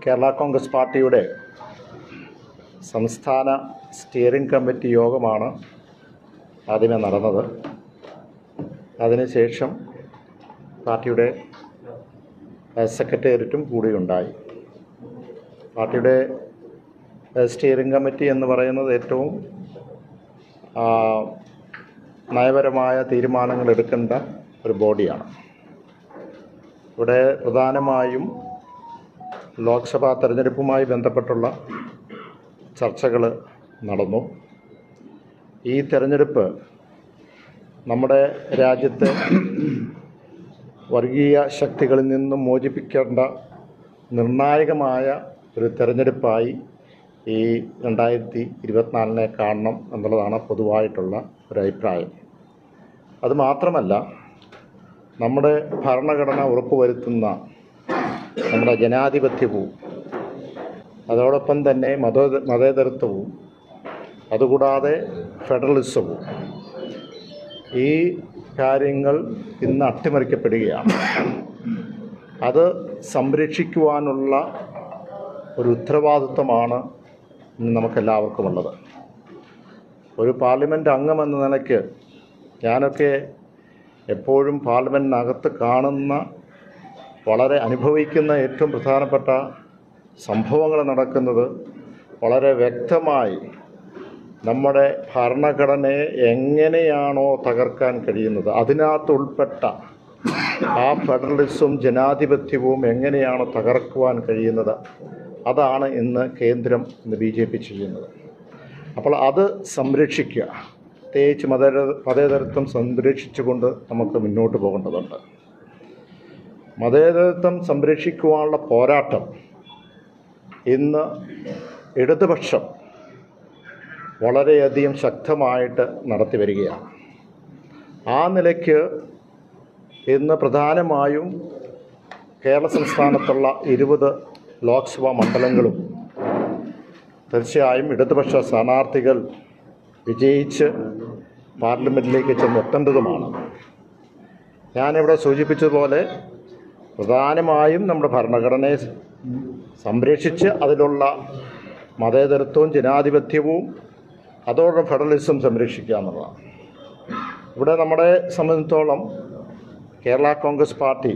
കേരള കോൺഗ്രസ് പാർട്ടിയുടെ സംസ്ഥാന steering committee യോഗമാണ് ആദ്യമേ നടന്നത് അതിനുശേഷം പാർട്ടിയുടെ ഏഹ്, സെക്രട്ടേറിയറ്റും കൂടിയുണ്ടായി പാർട്ടിയുടെ ഏഹ്, സ്റ്റിയറിംഗ് കമ്മിറ്റി എന്ന് പറയുന്നത് ഏറ്റവും ആ, നയപരമായ തീരുമാനങ്ങൾ എടുക്കേണ്ട ഒരു ബോഡിയാണ് ഇവിടെ പ്രധാനമായും ലോക്സഭാ തെരഞ്ഞെടുപ്പുമായി ബന്ധപ്പെട്ടുള്ള ചർച്ചകൾ നടന്നു ഈ തെരഞ്ഞെടുപ്പ് നമ്മുടെ രാജ്യത്തെ വർഗീയ ശക്തികളിൽ നിന്നും മോചിപ്പിക്കേണ്ട നിർണായകമായ ഒരു തെരഞ്ഞെടുപ്പായി ഈ രണ്ടായിരത്തി ഇരുപത്തിനാലിനെ കാണണം എന്നുള്ളതാണ് പൊതുവായിട്ടുള്ള ഒരു അഭിപ്രായം അത് മാത്രമല്ല നമ്മുടെ ഭരണഘടന ഉറപ്പുവരുത്തുന്ന നമ്മുടെ ജനാധിപത്യവും അതോടൊപ്പം തന്നെ മത മതേതരത്വവും അതുകൂടാതെ ഫെഡറലിസവും ഈ കാര്യങ്ങൾ ഇന്ന് അട്ടിമറിക്കപ്പെടുകയാണ് അത് സംരക്ഷിക്കുവാനുള്ള ഒരു ഉത്തരവാദിത്വമാണ് ഇന്ന് നമുക്കെല്ലാവർക്കും ഉള്ളത് ഒരു പാർലമെൻറ്റ് അംഗം എന്ന നിലയ്ക്ക് ഞാനൊക്കെ എപ്പോഴും പാർലമെൻറ്റിനകത്ത് കാണുന്ന വളരെ അനുഭവിക്കുന്ന ഏറ്റവും പ്രധാനപ്പെട്ട സംഭവങ്ങൾ നടക്കുന്നത് വളരെ വ്യക്തമായി നമ്മുടെ ഭരണഘടനയെ എങ്ങനെയാണോ തകർക്കാൻ കഴിയുന്നത് അതിനകത്ത് ഉൾപ്പെട്ട ആ ഫെഡറലിസവും ജനാധിപത്യവും എങ്ങനെയാണോ തകർക്കുവാൻ കഴിയുന്നത് അതാണ് ഇന്ന് കേന്ദ്രം ഇന്ന് ബി ജെ പി ചെയ്യുന്നത് അപ്പോൾ അത് സംരക്ഷിക്കുക പ്രത്യേകിച്ച് മതേതര മതേതരത്വം സംരക്ഷിച്ചുകൊണ്ട് നമുക്ക് മുന്നോട്ട് പോകേണ്ടതുണ്ട് മതേതരത്വം സംരക്ഷിക്കുവാനുള്ള പോരാട്ടം ഇന്ന് ഇടതുപക്ഷം വളരെയധികം ശക്തമായിട്ട് നടത്തി വരികയാണ് ആ നിലയ്ക്ക് ഇന്ന് പ്രധാനമായും കേരള സംസ്ഥാനത്തുള്ള ഇരുപത് ലോക്സഭാ മണ്ഡലങ്ങളും തീർച്ചയായും ഇടതുപക്ഷ സ്ഥാനാർത്ഥികൾ വിജയിച്ച് പാർലമെൻറ്റിലേക്ക് ചെന്നെത്തേണ്ടതുമാണ് ഞാനിവിടെ സൂചിപ്പിച്ചതുപോലെ പ്രധാനമായും നമ്മുടെ ഭരണഘടനയെ സംരക്ഷിച്ച് അതിലുള്ള മതേതരത്വവും ജനാധിപത്യവും അതോടൊപ്പം ഫെഡറലിസം സംരക്ഷിക്കുക എന്നുള്ളതാണ് ഇവിടെ നമ്മളെ സംബന്ധിച്ചിടത്തോളം കേരള കോൺഗ്രസ് പാർട്ടി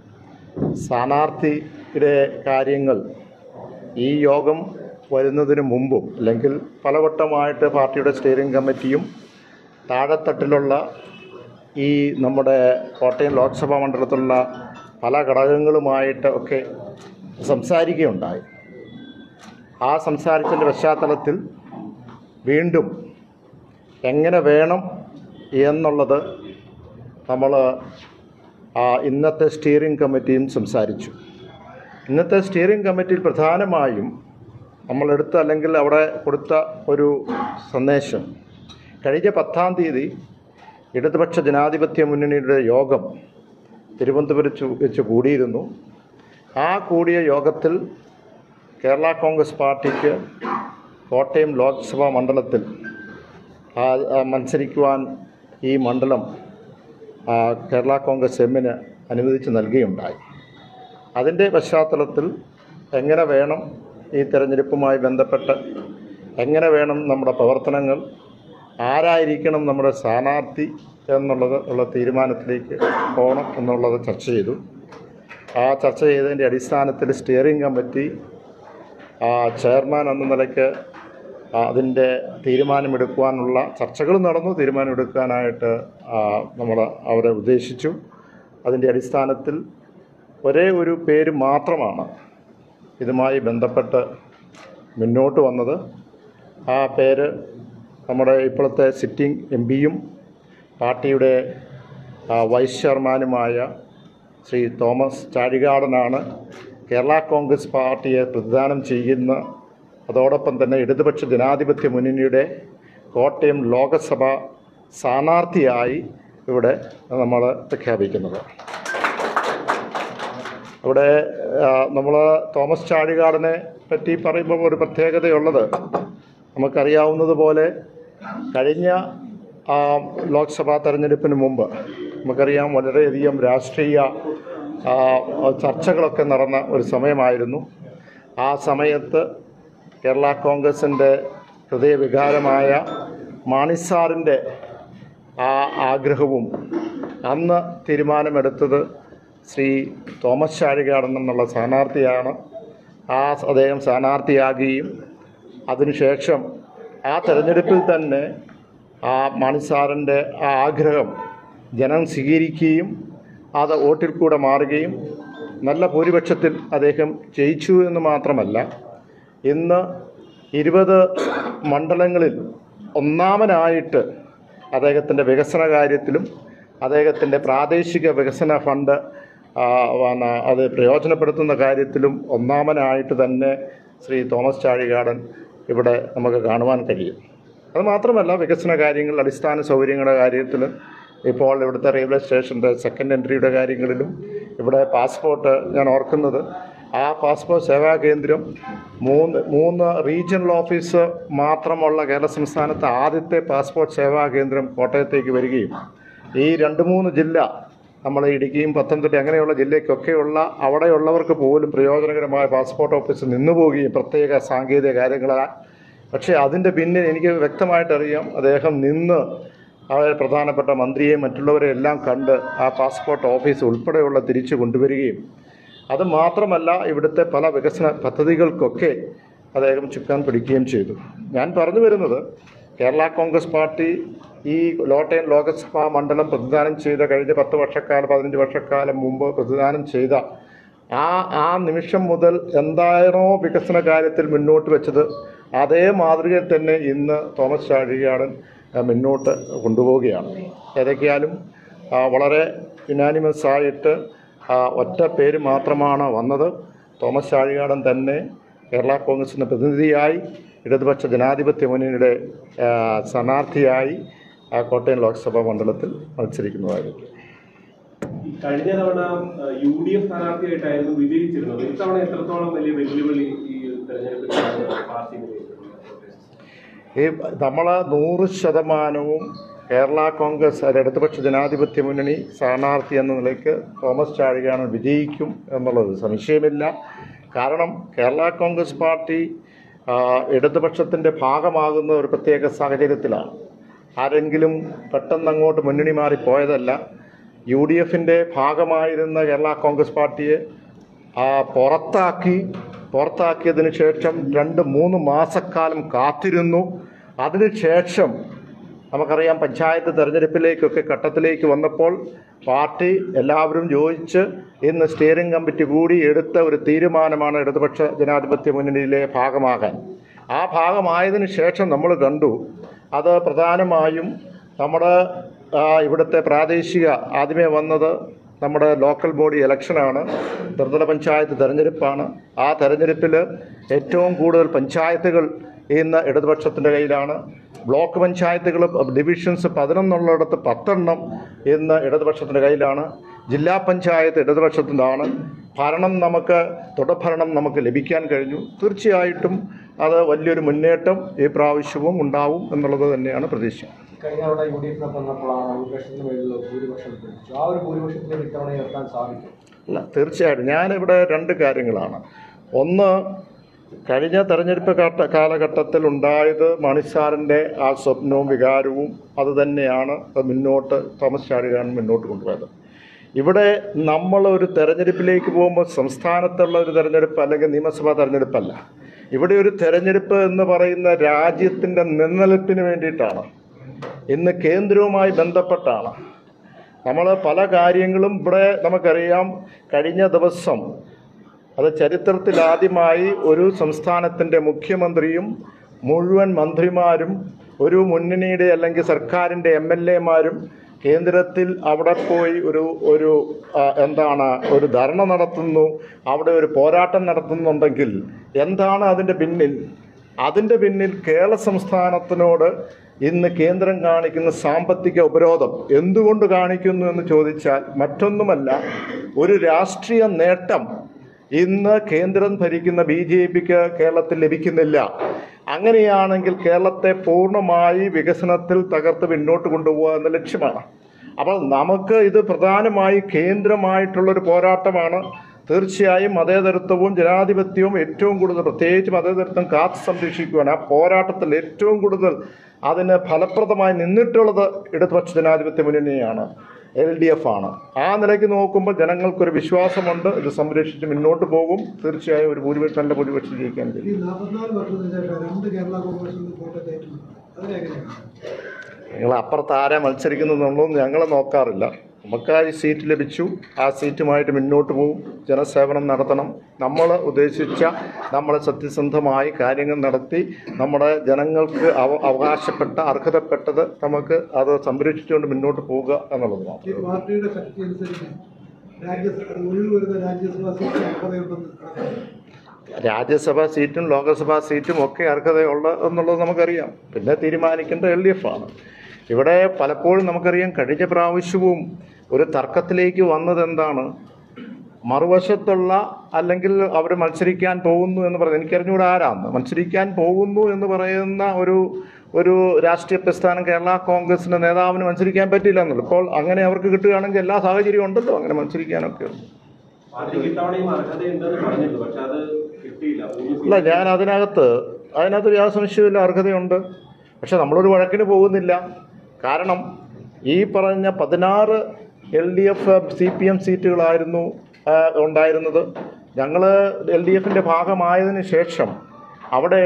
സ്ഥാനാർത്ഥിയുടെ കാര്യങ്ങൾ ഈ യോഗം വരുന്നതിന് മുമ്പും അല്ലെങ്കിൽ പലവട്ടമായിട്ട് പാർട്ടിയുടെ സ്റ്റിയറിംഗ് കമ്മിറ്റിയും താഴെത്തട്ടിലുള്ള ഈ നമ്മുടെ കോട്ടയം ലോക്സഭാ മണ്ഡലത്തിലുള്ള പല ഘടകങ്ങളുമായിട്ട് ഒക്കെ സംസാരിക്കുകയുണ്ടായി ആ സംസാരിച്ചതിൻ്റെ പശ്ചാത്തലത്തിൽ വീണ്ടും എങ്ങനെ വേണം എന്നുള്ളത് നമ്മൾ ആ ഇന്നത്തെ സ്റ്റിയറിംഗ് കമ്മിറ്റിയും സംസാരിച്ചു ഇന്നത്തെ സ്റ്റിയറിംഗ് കമ്മിറ്റിയിൽ പ്രധാനമായും നമ്മളെടുത്ത അല്ലെങ്കിൽ അവിടെ കൊടുത്ത ഒരു സന്ദേശം കഴിഞ്ഞ പത്താം തീയതി ഇടതുപക്ഷ ജനാധിപത്യ മുന്നണിയുടെ യോഗം തിരുവനന്തപുരത്ത് വെച്ച് കൂടിയിരുന്നു ആ കൂടിയ യോഗത്തിൽ കേരള കോൺഗ്രസ് പാർട്ടിക്ക് കോട്ടയം ലോക്സഭാ മണ്ഡലത്തിൽ ആ, ആ, മത്സരിക്കുവാൻ ഈ മണ്ഡലം ആ, കേരള കോൺഗ്രസ് എമ്മിന് അനുവദിച്ച് നൽകുകയുണ്ടായി അതിൻ്റെ പശ്ചാത്തലത്തിൽ എങ്ങനെ വേണം ഈ തെരഞ്ഞെടുപ്പുമായി ബന്ധപ്പെട്ട് എങ്ങനെ വേണം നമ്മുടെ പ്രവർത്തനങ്ങൾ ആരായിരിക്കണം നമ്മുടെ സ്ഥാനാർത്ഥി എന്നുള്ളത് ഉള്ള തീരുമാനത്തിലേക്ക് പോകണം എന്നുള്ളത് ചർച്ച ചെയ്തു ആ ചർച്ച ചെയ്തതിൻ്റെ അടിസ്ഥാനത്തിൽ സ്റ്റിയറിംഗ് കമ്മിറ്റി ആ ചെയർമാൻ എന്ന നിലയ്ക്ക് ആ, അതിൻ്റെ തീരുമാനമെടുക്കുവാനുള്ള ചർച്ചകൾ നടന്നു തീരുമാനമെടുക്കാനായിട്ട് നമ്മൾ അവരെ ഉദ്ദേശിച്ചു അതിൻ്റെ അടിസ്ഥാനത്തിൽ ഒരേ ഒരു പേര് മാത്രമാണ് ഇതുമായി ബന്ധപ്പെട്ട് മുന്നോട്ട് വന്നത് ആ പേര് നമ്മുടെ ഇപ്പോഴത്തെ സിറ്റിംഗ് എം പിയും പാർട്ടിയുടെ ആ, വൈസ് ചെയർമാനുമായ ശ്രീ തോമസ് ചാഴികാടനാണ് കേരള കോൺഗ്രസ് പാർട്ടിയെ പ്രതിദാനം ചെയ്യുന്ന അതോടൊപ്പം തന്നെ ഇടതുപക്ഷ ജനാധിപത്യ മുന്നണിയുടെ കോട്ടയം ലോകസഭ സ്ഥാനാർത്ഥിയായി ഇവിടെ നമ്മൾ പ്രഖ്യാപിക്കുന്നത് ഇവിടെ നമ്മൾ തോമസ് ചാഴികാടനെ പറ്റി പറയുമ്പോൾ ഒരു പ്രത്യേകതയുള്ളത് നമുക്കറിയാവുന്നതുപോലെ കഴിഞ്ഞ ആ, ലോക്സഭാ തെരഞ്ഞെടുപ്പിന് മുമ്പ് നമുക്കറിയാം വളരെയധികം രാഷ്ട്രീയ ആ, ചർച്ചകളൊക്കെ നടന്ന ഒരു സമയമായിരുന്നു ആ സമയത്ത് കേരള കോൺഗ്രസിൻ്റെ ഹൃദയവികാരമായ മാണിസാറിൻ്റെ ആ ആഗ്രഹവും അന്ന് തീരുമാനമെടുത്തത് ശ്രീ തോമസ് ചാഴികാടൻ എന്നുള്ള സ്ഥാനാർത്ഥിയാണ് ആ അദ്ദേഹം സ്ഥാനാർത്ഥിയാകുകയും അതിനുശേഷം ആ തെരഞ്ഞെടുപ്പിൽ തന്നെ ആ മാണിസാറിൻ്റെ ആ ആഗ്രഹം ജനം സ്വീകരിക്കുകയും അത് വോട്ടിൽ കൂടെ മാറുകയും നല്ല ഭൂരിപക്ഷത്തിൽ അദ്ദേഹം ജയിച്ചു എന്ന് മാത്രമല്ല ഇന്ന് ഇരുപത് മണ്ഡലങ്ങളിൽ ഒന്നാമനായിട്ട് അദ്ദേഹത്തിൻ്റെ വികസന കാര്യത്തിലും അദ്ദേഹത്തിൻ്റെ പ്രാദേശിക വികസന ഫണ്ട് ആ, പിന്നെ അത് പ്രയോജനപ്പെടുത്തുന്ന കാര്യത്തിലും ഒന്നാമനായിട്ട് തന്നെ ശ്രീ തോമസ് ചാഴികാടൻ ഇവിടെ നമുക്ക് കാണുവാൻ കഴിയും അത് മാത്രമല്ല വികസന കാര്യങ്ങൾ അടിസ്ഥാന സൗകര്യങ്ങളുടെ കാര്യത്തിൽ ഇപ്പോൾ ഇവിടുത്തെ റെയിൽവേ സ്റ്റേഷൻ്റെ സെക്കൻഡ് എൻട്രിയുടെ കാര്യങ്ങളിലും ഇവിടെ പാസ്പോർട്ട് ഞാൻ ഓർക്കുന്നത് ആ പാസ്പോർട്ട് സേവാ കേന്ദ്രം മൂന്ന് മൂന്ന് റീജിയണൽ ഓഫീസ് മാത്രമുള്ള കേരള സംസ്ഥാനത്തെ ആദ്യത്തെ പാസ്പോർട്ട് സേവാ കേന്ദ്രം കോട്ടയത്തേക്ക് വരികയും ഈ രണ്ട് മൂന്ന് ജില്ല നമ്മൾ ഇടുക്കിയും പത്തനംതിട്ട അങ്ങനെയുള്ള ജില്ലയ്ക്കൊക്കെയുള്ള അവിടെയുള്ളവർക്ക് പോലും പ്രയോജനകരമായ പാസ്പോർട്ട് ഓഫീസ് നിന്നു പോവുകയും പ്രത്യേക സാങ്കേതിക കാര്യങ്ങളാൽ പക്ഷേ അതിൻ്റെ പിന്നിൽ എനിക്ക് വ്യക്തമായിട്ടറിയാം അദ്ദേഹം നിന്ന് അവരെ പ്രധാനപ്പെട്ട മന്ത്രിയെയും മറ്റുള്ളവരെ എല്ലാം കണ്ട് ആ പാസ്പോർട്ട് ഓഫീസ് ഉൾപ്പെടെയുള്ള തിരിച്ചു കൊണ്ടുവരികയും അത് മാത്രമല്ല ഇവിടുത്തെ പല വികസന പദ്ധതികൾക്കൊക്കെ അദ്ദേഹം ചുക്കാൻ പിടിക്കുകയും ചെയ്തു ഞാൻ പറഞ്ഞു വരുന്നത് കേരള കോൺഗ്രസ് പാർട്ടി ഈ ലോട്ടയം ലോകസഭാ മണ്ഡലം പ്രതിദാനം ചെയ്ത കഴിഞ്ഞ പത്ത് വർഷക്കാലം പതിനഞ്ച് വർഷക്കാലം മുമ്പ് പ്രതിദാനം ചെയ്ത ആ ആ നിമിഷം മുതൽ എന്താണോ വികസന കാര്യത്തിൽ മുന്നോട്ട് വെച്ചത് അതേ മാതൃകയിൽ തന്നെ ഇന്ന് തോമസ് ചാഴികാടൻ ആ, മുന്നോട്ട് കൊണ്ടുപോവുകയാണ് ഏതൊക്കെയാലും ആ, വളരെ യുനാനിമസ് ആയിട്ട് ആ, ഒറ്റ പേര് മാത്രമാണ് വന്നത് തോമസ് ചാഴികാടൻ തന്നെ കേരള കോൺഗ്രസിൻ്റെ പ്രതിനിധിയായി ഇടതുപക്ഷ ജനാധിപത്യ മുന്നണിയുടെ ആ, സ്ഥാനാർത്ഥിയായി ആ, കോട്ടയം ലോക്സഭാ മണ്ഡലത്തിൽ മത്സരിക്കുന്നതായിരിക്കും ഈ കഴിഞ്ഞ തവണ യു ഡി എഫ് സ്ഥാനാർത്ഥിയായിട്ടായിരുന്നു വിജയിച്ചിരുന്നത് ഇത്തവണ എത്രത്തോളം വലിയ വെല്ലുവിളി ഈ തെരഞ്ഞെടുപ്പിൽ പാർട്ടി നേരിടുന്നുണ്ട്? ഈ നമ്മൾ നൂറ് ശതമാനവും കേരള കോൺഗ്രസ് അല്ല, ഇടതുപക്ഷ ജനാധിപത്യ മുന്നണി സ്ഥാനാർത്ഥി എന്ന നിലയ്ക്ക് തോമസ് ചാഴികാണ് വിജയിക്കും എന്നുള്ളത് സംശയമില്ല കാരണം കേരള കോൺഗ്രസ് പാർട്ടി ആ, ഇടതുപക്ഷത്തിൻ്റെ ഭാഗമാകുന്ന ഒരു പ്രത്യേക സാഹചര്യത്തിലാണ് ആരെങ്കിലും പെട്ടെന്ന് അങ്ങോട്ട് മുന്നണി മാറി പോയതല്ല യു ഡി എഫിൻ്റെ ഭാഗമായിരുന്ന കേരള കോൺഗ്രസ് പാർട്ടിയെ ആ, പുറത്താക്കി പുറത്താക്കിയതിന് ശേഷം രണ്ട് മൂന്ന് മാസക്കാലം കാത്തിരുന്നു അതിനുശേഷം നമുക്കറിയാം പഞ്ചായത്ത് തെരഞ്ഞെടുപ്പിലേക്കൊക്കെ ഘട്ടത്തിലേക്ക് വന്നപ്പോൾ പാർട്ടി എല്ലാവരും യോജിച്ച് ഇന്ന് സ്റ്റിയറിംഗ് കമ്മിറ്റി കൂടി എടുത്ത ഒരു തീരുമാനമാണ് ഇടതുപക്ഷ ജനാധിപത്യ മുന്നണിയിലെ ഭാഗമാകാൻ ആ ഭാഗമായതിനു ശേഷം നമ്മൾ കണ്ടു അത് പ്രധാനമായും നമ്മുടെ ആ, ഇവിടുത്തെ പ്രാദേശിക ആദ്യമേ വന്നത് നമ്മുടെ ലോക്കൽ ബോഡി ഇലക്ഷനാണ് ത്രിതല പഞ്ചായത്ത് തെരഞ്ഞെടുപ്പാണ് ആ തെരഞ്ഞെടുപ്പിൽ ഏറ്റവും കൂടുതൽ പഞ്ചായത്തുകൾ ഇന്ന് ഇടതുപക്ഷത്തിൻ്റെ കയ്യിലാണ് ബ്ലോക്ക് പഞ്ചായത്തുകൾ ഡിവിഷൻസ് പതിനൊന്നുള്ളിടത്ത് പത്തെണ്ണം ഇന്ന് ഇടതുപക്ഷത്തിൻ്റെ കയ്യിലാണ് ജില്ലാ പഞ്ചായത്ത് ഇടതുപക്ഷത്തിൻ്റെയാണ് ഭരണം നമുക്ക് തുടർഭരണം നമുക്ക് ലഭിക്കാൻ കഴിഞ്ഞു തീർച്ചയായിട്ടും അത് വലിയൊരു മുന്നേറ്റം ഈ പ്രാവശ്യവും ഉണ്ടാവും എന്നുള്ളത് തന്നെയാണ് പ്രതീക്ഷ കഴിഞ്ഞ തവണ യു ഡി എഫിനൊപ്പം വന്നപ്പോഴാണ് ഒരു ലക്ഷത്തിന് മേലുള്ള ഭൂരിപക്ഷം ലഭിച്ചു ആ ഒരു ഭൂരിപക്ഷത്തിലേക്ക് ഇത്തവണ എത്താൻ സാധിക്കും അല്ല തീർച്ചയായിട്ടും ഞാനിവിടെ രണ്ട് കാര്യങ്ങളാണ് ഒന്ന് കഴിഞ്ഞ തെരഞ്ഞെടുപ്പ് കാട്ട കാലഘട്ടത്തിൽ ഉണ്ടായത് മണിസാറിൻ്റെ ആ സ്വപ്നവും വികാരവും അതുതന്നെയാണ് അത് മുന്നോട്ട് തോമസ് ചാഴികാരൻ മുന്നോട്ട് കൊണ്ടുപോയത് ഇവിടെ നമ്മൾ ഒരു തെരഞ്ഞെടുപ്പിലേക്ക് പോകുമ്പോൾ സംസ്ഥാനത്തുള്ള ഒരു തെരഞ്ഞെടുപ്പ് അല്ലെങ്കിൽ നിയമസഭാ തെരഞ്ഞെടുപ്പല്ല ഇവിടെ ഒരു തെരഞ്ഞെടുപ്പ് എന്ന് പറയുന്ന രാജ്യത്തിൻ്റെ നിലനിൽപ്പിന് വേണ്ടിയിട്ടാണ് ഇന്ന് കേന്ദ്രവുമായി ബന്ധപ്പെട്ടാണ് നമ്മൾ പല കാര്യങ്ങളും ഇവിടെ നമുക്കറിയാം കഴിഞ്ഞ ദിവസം അത് ചരിത്രത്തിൽ ആദ്യമായി ഒരു സംസ്ഥാനത്തിൻ്റെ മുഖ്യമന്ത്രിയും മുഴുവൻ മന്ത്രിമാരും ഒരു മുന്നണിയുടെ അല്ലെങ്കിൽ സർക്കാരിൻ്റെ എം എൽ എമാരും കേന്ദ്രത്തിൽ അവിടെ പോയി ഒരു ഒരു ആ, എന്താണ് ഒരു ധർണ നടത്തുന്നു അവിടെ ഒരു പോരാട്ടം നടത്തുന്നുണ്ടെങ്കിൽ എന്താണ് അതിൻ്റെ പിന്നിൽ അതിൻ്റെ പിന്നിൽ കേരള സംസ്ഥാനത്തിനോട് ഇന്ന് കേന്ദ്രം കാണിക്കുന്ന സാമ്പത്തിക ഉപരോധം എന്തുകൊണ്ട് കാണിക്കുന്നു എന്ന് ചോദിച്ചാൽ മറ്റൊന്നുമല്ല ഒരു രാഷ്ട്രീയ നേട്ടം ഇന്ന് കേന്ദ്രം ഭരിക്കുന്ന ബി ജെ പിക്ക് കേരളത്തിൽ ലഭിക്കുന്നില്ല അങ്ങനെയാണെങ്കിൽ കേരളത്തെ പൂർണ്ണമായി വികസനത്തിൽ തകർത്ത് മുന്നോട്ട് കൊണ്ടുപോകുക എന്ന ലക്ഷ്യമാണ് അപ്പോൾ നമുക്ക് ഇത് പ്രധാനമായി കേന്ദ്രമായിട്ടുള്ളൊരു പോരാട്ടമാണ് തീർച്ചയായും മതേതരത്വവും ജനാധിപത്യവും ഏറ്റവും കൂടുതൽ പ്രത്യേകിച്ച് മതേതരത്വം കാത്തു സംരക്ഷിക്കുവാൻ ആ പോരാട്ടത്തിൽ ഏറ്റവും കൂടുതൽ അതിന് ഫലപ്രദമായി നിന്നിട്ടുള്ളത് ഇടതുപക്ഷ ജനാധിപത്യ മുന്നണിയാണ് എൽ ഡി എഫ് ആണ് ആ നിലയ്ക്ക് നോക്കുമ്പോൾ ജനങ്ങൾക്കൊരു വിശ്വാസമുണ്ട് ഇത് സംരക്ഷിച്ച് മുന്നോട്ട് പോകും തീർച്ചയായും ഒരു ഭൂരിപക്ഷം നല്ല ഭൂരിപക്ഷം ജയിക്കാൻ കഴിയും ഈ നാൽപ്പത്തിനാല് വർഷത്തിന് ശേഷം രണ്ട് കേരള കോൺഗ്രസിൽ കോട്ടയത്ത് ഏറ്റുമുട്ടി അതിനെങ്ങനെയാണ് നിങ്ങൾ അപ്പുറത്ത് ആരാ മത്സരിക്കുന്നതെന്നുള്ളതും ഞങ്ങൾ നോക്കാറില്ല നമുക്ക് ആ സീറ്റ് ലഭിച്ചു ആ സീറ്റുമായിട്ട് മുന്നോട്ട് പോകും ജനസേവനം നടത്തണം നമ്മൾ ഉദ്ദേശിച്ച നമ്മൾ സത്യസന്ധമായി കാര്യങ്ങൾ നടത്തി നമ്മുടെ ജനങ്ങൾക്ക് അവ അവകാശപ്പെട്ട അർഹതപ്പെട്ടത് നമുക്ക് അത് സംരക്ഷിച്ചുകൊണ്ട് മുന്നോട്ട് പോവുക എന്നുള്ളത് ഈ മാത്രം പാർട്ടിയുടെ ശക്തി അനുസരിച്ച് രാജ്യസഭ ഒഴിവ് വരുന്ന രാജ്യസഭാ സീറ്റ് അർഹതയുണ്ടെന്ന് കണക്കാക്കുന്നു രാജ്യസഭാ സീറ്റും ലോകസഭാ സീറ്റും ഒക്കെ അർഹതയുള്ള എന്നുള്ളത് നമുക്കറിയാം പിന്നെ തീരുമാനിക്കേണ്ട എൽ ഡി എഫ് ആണ് ഇവിടെ പലപ്പോഴും നമുക്കറിയാം കഴിഞ്ഞ പ്രാവശ്യവും ഒരു തർക്കത്തിലേക്ക് വന്നത് എന്താണ് മറുവശത്തുള്ള അല്ലെങ്കിൽ അവർ മത്സരിക്കാൻ പോകുന്നു എന്ന് പറയുന്നത് എനിക്കറിഞ്ഞൂടെ ആരാന്ന് മത്സരിക്കാൻ പോകുന്നു എന്ന് പറയുന്ന ഒരു ഒരു രാഷ്ട്രീയ പ്രസ്ഥാനം കേരള കോൺഗ്രസിൻ്റെ നേതാവിന് മത്സരിക്കാൻ പറ്റില്ല എന്നുള്ളൂ ഇപ്പോൾ അങ്ങനെ അവർക്ക് കിട്ടുകയാണെങ്കിൽ എല്ലാ സാഹചര്യവും ഉണ്ടല്ലോ അങ്ങനെ മത്സരിക്കാനൊക്കെ പാർട്ടിക്ക് ഇത്തവണയും അർഹതയുണ്ടെന്ന് പറഞ്ഞിട്ടുണ്ട് പക്ഷെ അത് കിട്ടിയില്ല മൂന്ന് അല്ല ഞാൻ അതിനകത്ത് അതിനകത്ത് യാതൊരു സംശയമില്ല അർഹതയുണ്ട് പക്ഷെ നമ്മളൊരു വഴക്കിന് പോകുന്നില്ല കാരണം ഈ പറഞ്ഞ പതിനാറ് L D F C P M സീറ്റുകളായിരുന്നു ആ, ഉണ്ടായിരുന്നത് ഞങ്ങൾ എൽ ഡി എഫിൻ്റെ ഭാഗമായതിനു ശേഷം അവിടെ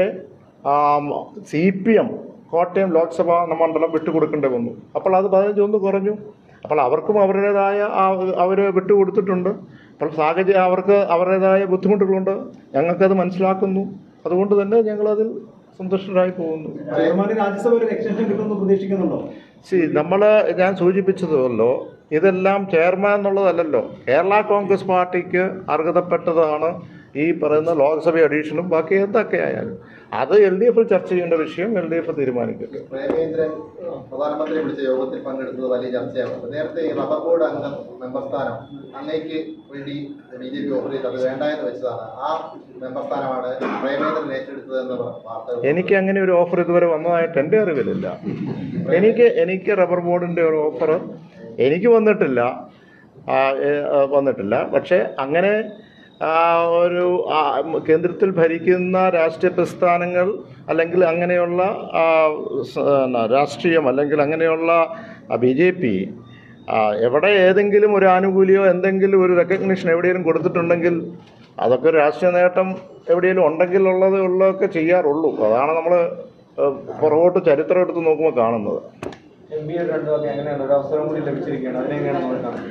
C P M Kottayam Lok Sabha മണ്ഡലം വിട്ടുകൊടുക്കേണ്ടി വന്നു അപ്പോൾ അത് പതിനഞ്ചൊന്ന് കുറഞ്ഞു അപ്പോൾ അവർക്കും അവരുടേതായ അവർ വിട്ടുകൊടുത്തിട്ടുണ്ട് അപ്പോൾ സാഹചര്യം അവർക്ക് അവരുടേതായ ബുദ്ധിമുട്ടുകളുണ്ട് ഞങ്ങൾക്കത് മനസ്സിലാക്കുന്നു അതുകൊണ്ട് തന്നെ ഞങ്ങളതിൽ സന്തുഷ്ടരായി പോകുന്നു ചെയർമാന് രാജ്യസഭ ഒരു എക്സ്റ്റൻഷൻ കിട്ടുമെന്ന് പ്രതീക്ഷിക്കുന്നുണ്ടോ സി നമ്മൾ ഞാൻ സൂചിപ്പിച്ചതല്ലോ ഇതെല്ലാം ചെയർമാൻ എന്നുള്ളതല്ലല്ലോ കേരള കോൺഗ്രസ് പാർട്ടിക്ക് അർഹതപ്പെട്ടതാണ് ഈ പറയുന്ന ലോക്സഭ അഡീഷനും ബാക്കി എന്തൊക്കെ ആയാലും അത് എൽ ഡി എഫിൽ ചർച്ച ചെയ്യേണ്ട വിഷയം എൽ ഡി എഫ് തീരുമാനിക്കട്ടെ പ്രേമേന്ദ്രൻ പ്രധാനമന്ത്രി വിളിച്ച യോഗത്തിൽ പങ്കെടുത്തത് വലിയ ചർച്ചയാകുന്നത് നേരത്തെ ഈ റബ്ബർ ബോർഡ് അംഗം മെമ്പർ സ്ഥാനം അങ്ങേക്ക് വേണ്ടി ബി ജെ പി ഓഫർ ചെയ്ത് അത് വേണ്ട എന്ന് വെച്ചതാണ് ആ മെമ്പർ സ്ഥാനമാണ് പ്രേമേന്ദ്രൻ ഏറ്റെടുത്തത് എന്ന് വാർത്ത എനിക്ക് അങ്ങനെ ഒരു ഓഫർ ഇതുവരെ വന്നതായിട്ട് എൻ്റെ അറിവിലില്ല എനിക്ക് എനിക്ക് റബ്ബർ ബോർഡിൻ്റെ ഒരു ഓഫർ എനിക്ക് വന്നിട്ടില്ല ആ, ഏ, ആ, വന്നിട്ടില്ല പക്ഷേ അങ്ങനെ ആ, ഒരു ആ, കേന്ദ്രത്തിൽ ഭരിക്കുന്ന രാഷ്ട്രീയ പ്രസ്ഥാനങ്ങൾ അല്ലെങ്കിൽ അങ്ങനെയുള്ള ആ, സ- എന്നാ, രാഷ്ട്രീയം അല്ലെങ്കിൽ അങ്ങനെയുള്ള ബി ജെ പി എവിടെ ഏതെങ്കിലും ഒരു ആനുകൂല്യമോ എന്തെങ്കിലും ഒരു റെക്കഗ്നിഷൻ എവിടെയെങ്കിലും കൊടുത്തിട്ടുണ്ടെങ്കിൽ അതൊക്കെ ഒരു രാഷ്ട്രീയ നേട്ടം എവിടെയെങ്കിലും ഉണ്ടെങ്കിൽ ഉള്ളത് ഉള്ളതൊക്കെ ചെയ്യാറുള്ളൂ അതാണ് നമ്മൾ പുറകോട്ട് ചരിത്രം എടുത്ത് നോക്കുമ്പോൾ കാണുന്നത് എം ബി എ രണ്ടുമൊക്കെ എങ്ങനെയാണ് ഒരു അവസരം കൂടി ലഭിച്ചിരിക്കുകയാണ് അതിനെങ്ങനെയാണ് നമ്മൾ കാണുന്നത്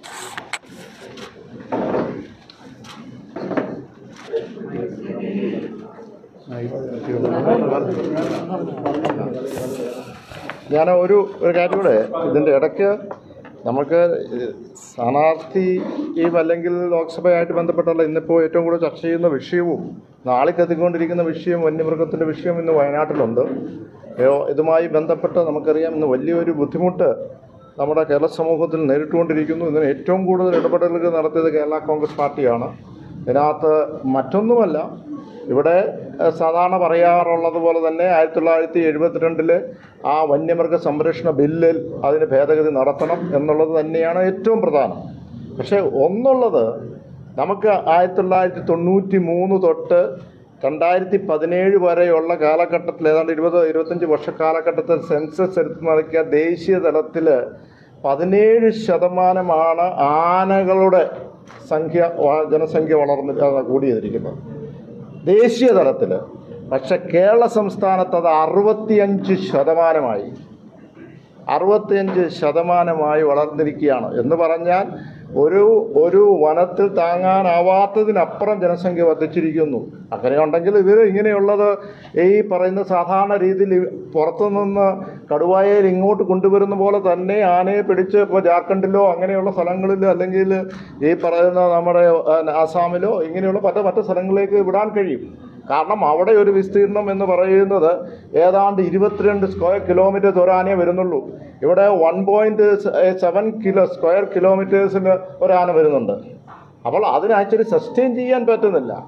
ഞാൻ ഒരു ഒരു കാര്യം കൂടെ ഇതിൻ്റെ ഇടയ്ക്ക് നമുക്ക് സ്ഥാനാർത്ഥിയും അല്ലെങ്കിൽ ലോക്സഭയായിട്ട് ബന്ധപ്പെട്ടുള്ള ഇന്നിപ്പോൾ ഏറ്റവും കൂടുതൽ ചർച്ച ചെയ്യുന്ന വിഷയവും നാളെ എത്തിക്കൊണ്ടിരിക്കുന്ന വിഷയം വന്യമൃഗത്തിൻ്റെ വിഷയം ഇന്ന് വയനാട്ടിലുണ്ട് ഏ- ഇതുമായി ബന്ധപ്പെട്ട് നമുക്കറിയാം ഇന്ന് വലിയൊരു ബുദ്ധിമുട്ട് നമ്മുടെ കേരള സമൂഹത്തിൽ നേരിട്ടുകൊണ്ടിരിക്കുന്നു ഇതിന് ഏറ്റവും കൂടുതൽ ഇടപെടലുകൾ നടത്തിയത് കേരള കോൺഗ്രസ് പാർട്ടിയാണ് ഇതിനകത്ത് മറ്റൊന്നുമല്ല ഇവിടെ ഏഹ്, സാധാരണ പറയാറുള്ളത് പോലെ തന്നെ ആയിരത്തി തൊള്ളായിരത്തി എഴുപത്തിരണ്ടിലെ ആ വന്യമൃഗ സംരക്ഷണ ബില്ലിൽ അതിന് ഭേദഗതി നടത്തണം എന്നുള്ളത് തന്നെയാണ് ഏറ്റവും പ്രധാനം പക്ഷേ ഒന്നുള്ളത് നമുക്ക് ആയിരത്തി തൊള്ളായിരത്തി തൊണ്ണൂറ്റി മൂന്ന് തൊട്ട് രണ്ടായിരത്തി പതിനേഴ് വരെയുള്ള കാലഘട്ടത്തിൽ ഏതാണ്ട് ഇരുപത് ഇരുപത്തഞ്ച് വർഷ കാലഘട്ടത്തിൽ സെൻസസ് എടുത്ത് നോക്കിയ ദേശീയ തലത്തിൽ പതിനേഴ് ശതമാനമാണ് ആനകളുടെ സംഖ്യ വ- ജനസംഖ്യ വളർന്ന് ആ, കൂടിയിരിക്കുന്നത് ദേശീയ തലത്തിൽ പക്ഷെ കേരള സംസ്ഥാനത്ത് അത് അറുപത്തിയഞ്ച് ശതമാനമായി അറുപത്തിയഞ്ച് ശതമാനമായി വളർന്നിരിക്കുകയാണ് എന്ന് പറഞ്ഞാൽ ഒരു ഒരു വനത്തിൽ താങ്ങാനാവാത്തതിനപ്പുറം ജനസംഖ്യ വർദ്ധിച്ചിരിക്കുന്നു അങ്ങനെയുണ്ടെങ്കിൽ ഇത് ഇങ്ങനെയുള്ളത് ഈ പറയുന്ന സാധാരണ രീതിയിൽ പുറത്തുനിന്ന് കടുവായയിൽ ഇങ്ങോട്ട് കൊണ്ടുവരുന്ന പോലെ തന്നെ ആനയെ പിടിച്ച് ഇപ്പോൾ ജാർഖണ്ഡിലോ അങ്ങനെയുള്ള സ്ഥലങ്ങളിൽ അല്ലെങ്കിൽ ഈ പറയുന്ന നമ്മുടെ ആ, ആസാമിലോ ഇങ്ങനെയുള്ള പല മറ്റു സ്ഥലങ്ങളിലേക്ക് വിടാൻ കഴിയും കാരണം അവിടെ ഒരു വിസ്തീർണം എന്ന് പറയുന്നത് ഏതാണ്ട് ഇരുപത്തിരണ്ട് സ്ക്വയർ കിലോമീറ്റർ ഒരാനയെ വരുന്നുള്ളൂ ഇവിടെ one point seven kilo square കിലോമീറ്റേഴ്സിന് ഒരാന വരുന്നുണ്ട് അപ്പോൾ അതിന് ആക്ച്വലി സസ്റ്റെയിൻ ചെയ്യാൻ പറ്റുന്നില്ല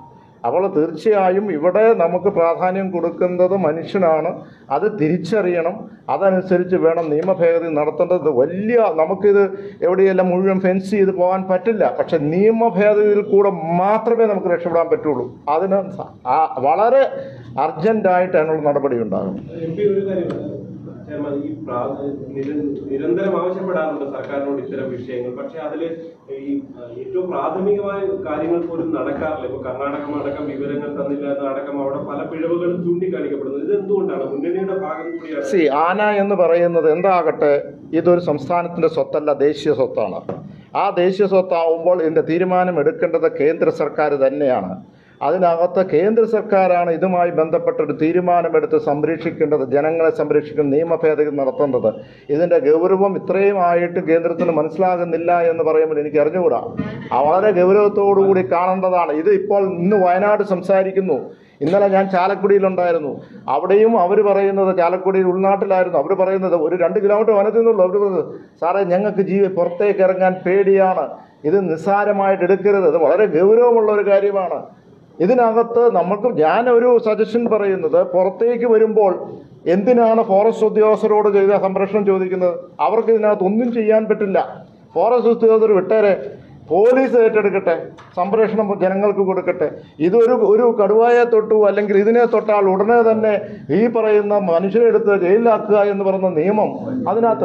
അപ്പോൾ തീർച്ചയായും ഇവിടെ നമുക്ക് പ്രാധാന്യം കൊടുക്കുന്നത് മനുഷ്യനാണ് അത് തിരിച്ചറിയണം അതനുസരിച്ച് വേണം നിയമഭേദഗതി നടത്തേണ്ടത് വലിയ നമുക്കിത് എവിടെയെല്ലാം മുഴുവൻ ഫെൻസ് ചെയ്ത് പോകാൻ പറ്റില്ല പക്ഷെ നിയമഭേദഗതിയിൽ കൂടെ മാത്രമേ നമുക്ക് രക്ഷപ്പെടാൻ പറ്റുള്ളൂ അതിന് സ- ആ വളരെ അർജൻറ്റായിട്ട് അതിനുള്ള നടപടി ഉണ്ടാകും എം പി ഒരു കാര്യം ചെയർമാൻ ഈ പ്രാ- നിര- നിരന്തരം ആവശ്യപ്പെടാറുണ്ട് സർക്കാരിനോട് ഇത്തരം വിഷയങ്ങൾ പക്ഷെ അതിൽ ഈ ആ, ഏറ്റവും പ്രാഥമികമായ കാര്യങ്ങൾ പോലും നടക്കാറില്ല ഇപ്പൊ കർണാടകം അടക്കം വിവരങ്ങൾ തന്നില്ല എന്നടക്കം അവിടെ പല പിഴവുകളും ചൂണ്ടിക്കാണിക്കപ്പെടുന്നു ഇത് എന്തുകൊണ്ടാണ് മുന്നണിയുടെ ഭാഗം കൂടിയാണ് സി ആന എന്ന് പറയുന്നത് എന്താകട്ടെ ഇതൊരു സംസ്ഥാനത്തിൻ്റെ സ്വത്തല്ല ദേശീയ സ്വത്താണ് ആ ദേശീയ സ്വത്താവുമ്പോൾ ഇതിൻ്റെ തീരുമാനം എടുക്കേണ്ടത് കേന്ദ്ര സർക്കാർ തന്നെയാണ് അതിനകത്ത് കേന്ദ്ര സർക്കാരാണ് ഇതുമായി ബന്ധപ്പെട്ട ഒരു തീരുമാനമെടുത്ത് സംരക്ഷിക്കേണ്ടത് ജനങ്ങളെ സംരക്ഷിക്കുന്ന നിയമ ഭേദഗതി നടത്തേണ്ടത് ഇതിൻ്റെ ഗൗരവം ഇത്രയും ആയിട്ട് കേന്ദ്രത്തിന് മനസ്സിലാകുന്നില്ല എന്ന് പറയുമ്പോൾ എനിക്ക് അറിഞ്ഞുകൂടാ ആ വളരെ ഗൗരവത്തോടു കൂടി കാണേണ്ടതാണ് ഇത് ഇപ്പോൾ ഇന്ന് വയനാട് സംസാരിക്കുന്നു ഇന്നലെ ഞാൻ ചാലക്കുടിയിലുണ്ടായിരുന്നു അവിടെയും അവർ പറയുന്നത് ചാലക്കുടിയിൽ ഉൾനാട്ടിലായിരുന്നു അവർ പറയുന്നത് ഒരു രണ്ട് കിലോമീറ്റർ വനത്തിൽ നിന്നുള്ളൂ അവർ പറയുന്നത് സാറേ ഞങ്ങൾക്ക് ജീവ പുറത്തേക്ക് ഇറങ്ങാൻ പേടിയാണ് ഇത് നിസ്സാരമായിട്ട് എടുക്കരുത് ഇത് വളരെ ഗൗരവമുള്ള ഒരു കാര്യമാണ് ഇതിനകത്ത് നമുക്ക് ഞാനൊരു സജഷൻ പറയുന്നത് പുറത്തേക്ക് വരുമ്പോൾ എന്തിനാണ് ഫോറസ്റ്റ് ഉദ്യോഗസ്ഥരോട് ചെയ്ത സംരക്ഷണം ചോദിക്കുന്നത് അവർക്ക് ഇതിനകത്ത് ഒന്നും ചെയ്യാൻ പറ്റില്ല ഫോറസ്റ്റ് ഉദ്യോഗസ്ഥർ വിട്ടേരെ പോലീസ് ഏറ്റെടുക്കട്ടെ സംരക്ഷണം ജനങ്ങൾക്ക് കൊടുക്കട്ടെ ഇതൊരു ഒരു കടുവായെ തൊട്ടു അല്ലെങ്കിൽ ഇതിനെ തൊട്ടാൽ ഉടനെ തന്നെ ഈ പറയുന്ന മനുഷ്യരെ എടുത്ത് ജയിലിലാക്കുക എന്ന് പറയുന്ന നിയമം അതിനകത്ത്